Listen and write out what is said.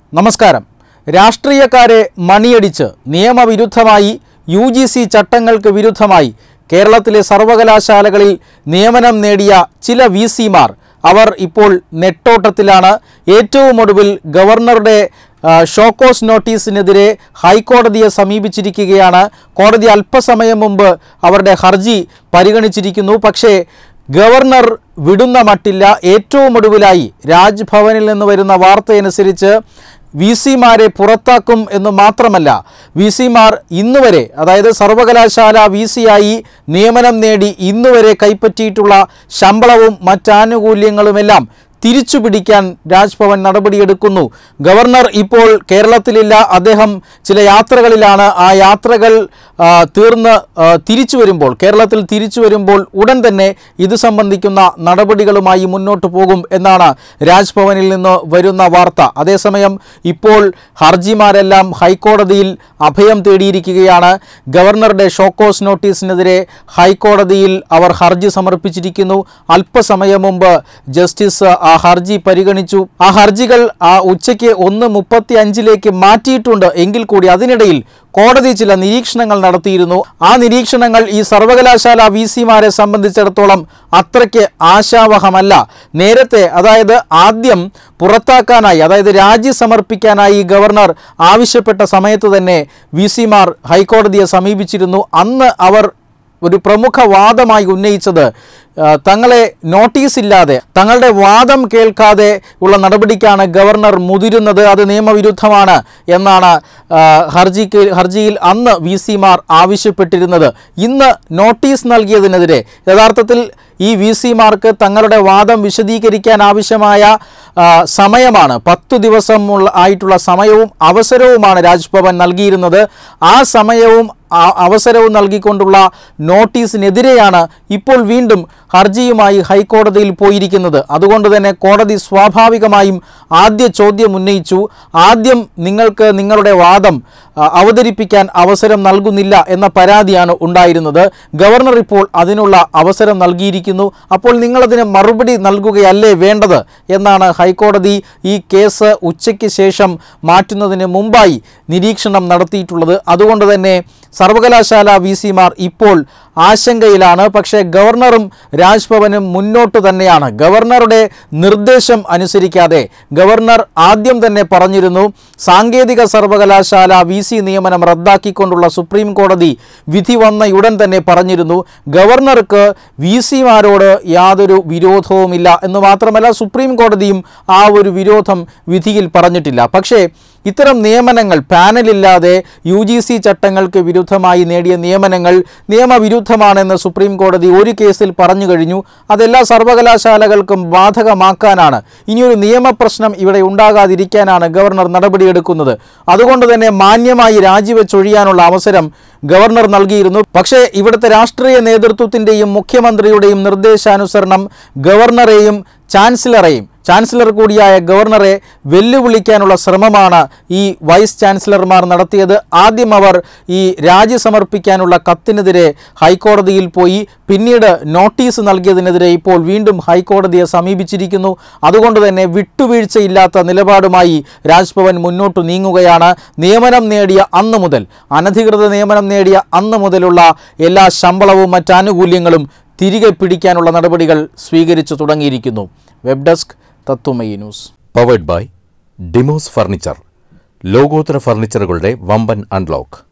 നമസ്കാരം രാഷ്ട്രീയക്കാരെ മണിയടിച്ച് നിയമവിരുദ്ധമായി U G C ചട്ടങ്ങൾക്ക് വിരുദ്ധമായി കേരളത്തിലെ സർവകലാശാലകളിൽ നിയമനം നേടിയ ചില വി സിമാർ അവർ ഇപ്പോൾ നെട്ടോട്ടത്തിലാണ് ഏറ്റവും ഒടുവിൽ ഗവർണറുടെ ആ, ഷോക്കോസ് നോട്ടീസിനെതിരെ ഹൈക്കോടതിയെ സമീപിച്ചിരിക്കുകയാണ് കോടതി അല്പസമയം മുമ്പ് അവരുടെ ഹർജി പരിഗണിച്ചിരിക്കുന്നു പക്ഷേ ഗവർണർ വിടുന്ന മട്ടില്ല ഏറ്റവും ഒടുവിലായി രാജ്ഭവനിൽ നിന്ന് വരുന്ന വാർത്തയനുസരിച്ച് വി സിമാരെ പുറത്താക്കും എന്ന് മാത്രമല്ല വി സിമാർ ഇന്നുവരെ അതായത് സർവകലാശാല വി സിയായി നിയമനം നേടി ഇന്നുവരെ കൈപ്പറ്റിയിട്ടുള്ള ശമ്പളവും മറ്റാനുകൂല്യങ്ങളുമെല്ലാം തിരിച്ചു പിടിക്കാൻ രാജ്ഭവൻ നടപടിയെടുക്കുന്നു ഗവർണർ ഇപ്പോൾ കേരളത്തിലില്ല അദ്ദേഹം ചില യാത്രകളിലാണ് ആ യാത്രകൾ ആ, തീർന്ന് ആ, തിരിച്ചു വരുമ്പോൾ കേരളത്തിൽ തിരിച്ചു വരുമ്പോൾ ഉടൻ തന്നെ ഇത് സംബന്ധിക്കുന്ന നടപടികളുമായി മുന്നോട്ട് പോകും എന്നാണ് രാജ്ഭവനിൽ നിന്ന് വരുന്ന വാർത്ത അതേസമയം ഇപ്പോൾ ഹർജിമാരെല്ലാം ഹൈക്കോടതിയിൽ അഭയം തേടിയിരിക്കുകയാണ് ഗവർണറുടെ ഷോക്കോസ് നോട്ടീസിനെതിരെ ഹൈക്കോടതിയിൽ അവർ ഹർജി സമർപ്പിച്ചിരിക്കുന്നു അല്പസമയം മുമ്പ് ജസ്റ്റിസ് ആ ഹർജി പരിഗണിച്ചു ആ ഹർജികൾ ആ ഉച്ചയ്ക്ക് ഒന്ന് മുപ്പത്തി അഞ്ചിലേക്ക് മാറ്റിയിട്ടുണ്ട് എങ്കിൽ കൂടി അതിനിടയിൽ കോടതി ചില നിരീക്ഷണങ്ങൾ നടത്തിയിരുന്നു ആ നിരീക്ഷണങ്ങൾ ഈ സർവകലാശാല വി സിമാരെ സംബന്ധിച്ചിടത്തോളം അത്രയ്ക്ക് ആശാവഹമല്ല നേരത്തെ അതായത് ആദ്യം പുറത്താക്കാനായി അതായത് രാജി സമർപ്പിക്കാനായി ഗവർണർ ആവശ്യപ്പെട്ട സമയത്ത് തന്നെ വി സിമാർ ഹൈക്കോടതിയെ സമീപിച്ചിരുന്നു അന്ന് അവർ ഒരു പ്രമുഖ വാദമായി ഉന്നയിച്ചത് ആ, തങ്ങളെ നോട്ടീസ് ഇല്ലാതെ തങ്ങളുടെ വാദം കേൾക്കാതെ ഉള്ള നടപടിക്കാണ് ഗവർണർ മുതിരുന്നത് അത് നിയമവിരുദ്ധമാണ് എന്നാണ് ആ, ഹർജിക്ക് ഹർജിയിൽ അന്ന് വി സിമാർ ആവശ്യപ്പെട്ടിരുന്നത് ഇന്ന് നോട്ടീസ് നൽകിയതിനെതിരെ യഥാർത്ഥത്തിൽ ഈ വി സിമാർക്ക് തങ്ങളുടെ വാദം വിശദീകരിക്കാൻ ആവശ്യമായ ആ, സമയമാണ് പത്തു ദിവസമുള്ള ആയിട്ടുള്ള സമയവും അവസരവുമാണ് രാജ്ഭവൻ നൽകിയിരുന്നത് ആ സമയവും ആ അവസരവും നൽകിക്കൊണ്ടുള്ള നോട്ടീസിനെതിരെയാണ് ഇപ്പോൾ വീണ്ടും ഹർജിയുമായി ഹൈക്കോടതിയിൽ പോയിരിക്കുന്നത് അതുകൊണ്ട് തന്നെ കോടതി സ്വാഭാവികമായും ആദ്യ ചോദ്യം ഉന്നയിച്ചു ആദ്യം നിങ്ങൾക്ക് നിങ്ങളുടെ വാദം ആ, അവതരിപ്പിക്കാൻ അവസരം നൽകുന്നില്ല എന്ന പരാതിയാണ് ഉണ്ടായിരുന്നത് ഗവർണർ ഇപ്പോൾ അതിനുള്ള അവസരം നൽകിയിരിക്കുന്നു അപ്പോൾ നിങ്ങളതിന് മറുപടി നൽകുകയല്ലേ വേണ്ടത് എന്നാണ് ഹൈക്കോടതി ഈ കേസ് ഉച്ചയ്ക്ക് ശേഷം മാറ്റുന്നതിന് മുമ്പായി നിരീക്ഷണം നടത്തിയിട്ടുള്ളത് അതുകൊണ്ട് തന്നെ സർവകലാശാല വി സിമാർ ഇപ്പോൾ ആശങ്കയിലാണ് പക്ഷേ ഗവർണറും രാജ്ഭവനും മുന്നോട്ട് തന്നെയാണ് ഗവർണറുടെ നിർദ്ദേശം അനുസരിക്കാതെ ഗവർണർ ആദ്യം തന്നെ പറഞ്ഞിരുന്നു സാങ്കേതിക സർവകലാശാല വി സി നിയമനം റദ്ദാക്കിക്കൊണ്ടുള്ള സുപ്രീം കോടതി വിധി വന്നയുടൻ തന്നെ പറഞ്ഞിരുന്നു ഗവർണർക്ക് വി സിമാരോട് യാതൊരു വിരോധവുമില്ല എന്ന് മാത്രമല്ല സുപ്രീം കോടതിയും ആ ഒരു വിരോധം വിധിയിൽ പറഞ്ഞിട്ടില്ല പക്ഷേ ഇത്തരം നിയമനങ്ങൾ പാനലില്ലാതെ യു ജി സി ചട്ടങ്ങൾക്ക് വിരുദ്ധമായി നേടിയ നിയമനങ്ങൾ നിയമവിരുദ്ധമാണെന്ന് സുപ്രീം കോടതി ഒരു കേസിൽ പറഞ്ഞു കഴിഞ്ഞു അതെല്ലാ സർവകലാശാലകൾക്കും ബാധകമാക്കാനാണ് ഇനിയൊരു നിയമപ്രശ്നം ഇവിടെ ഉണ്ടാകാതിരിക്കാനാണ് ഗവർണർ നടപടിയെടുക്കുന്നത് അതുകൊണ്ട് തന്നെ മാന്യമായി രാജിവെച്ചൊഴിയാനുള്ള അവസരം ഗവർണർ നൽകിയിരുന്നു പക്ഷേ ഇവിടുത്തെ രാഷ്ട്രീയ നേതൃത്വത്തിൻ്റെയും മുഖ്യമന്ത്രിയുടെയും നിർദ്ദേശാനുസരണം ഗവർണറെയും ചാൻസലറെയും ചാൻസലർ കൂടിയായ ഗവർണറെ വെല്ലുവിളിക്കാനുള്ള ശ്രമമാണ് ഈ വൈസ് ചാൻസലർമാർ നടത്തിയത് ആദ്യം അവർ ഈ രാജി സമർപ്പിക്കാനുള്ള കത്തിനെതിരെ ഹൈക്കോടതിയിൽ പോയി പിന്നീട് നോട്ടീസ് നൽകിയതിനെതിരെ ഇപ്പോൾ വീണ്ടും ഹൈക്കോടതിയെ സമീപിച്ചിരിക്കുന്നു അതുകൊണ്ട് തന്നെ വിട്ടുവീഴ്ചയില്ലാത്ത നിലപാടുമായി രാജ്ഭവൻ മുന്നോട്ട് നീങ്ങുകയാണ് നിയമനം നേടിയ അന്ന് മുതൽ അനധികൃത നിയമനം നേടിയ അന്ന് മുതലുള്ള എല്ലാ ശമ്പളവും മറ്റാനുകൂല്യങ്ങളും തിരികെ പിടിക്കാനുള്ള നടപടികൾ സ്വീകരിച്ചു തുടങ്ങിയിരിക്കുന്നു web desk Tatwamayi news powered by Demos furniture ലോകോത്തര ഫർണിച്ചറുകളുടെ വമ്പൻ അൺലോക്ക്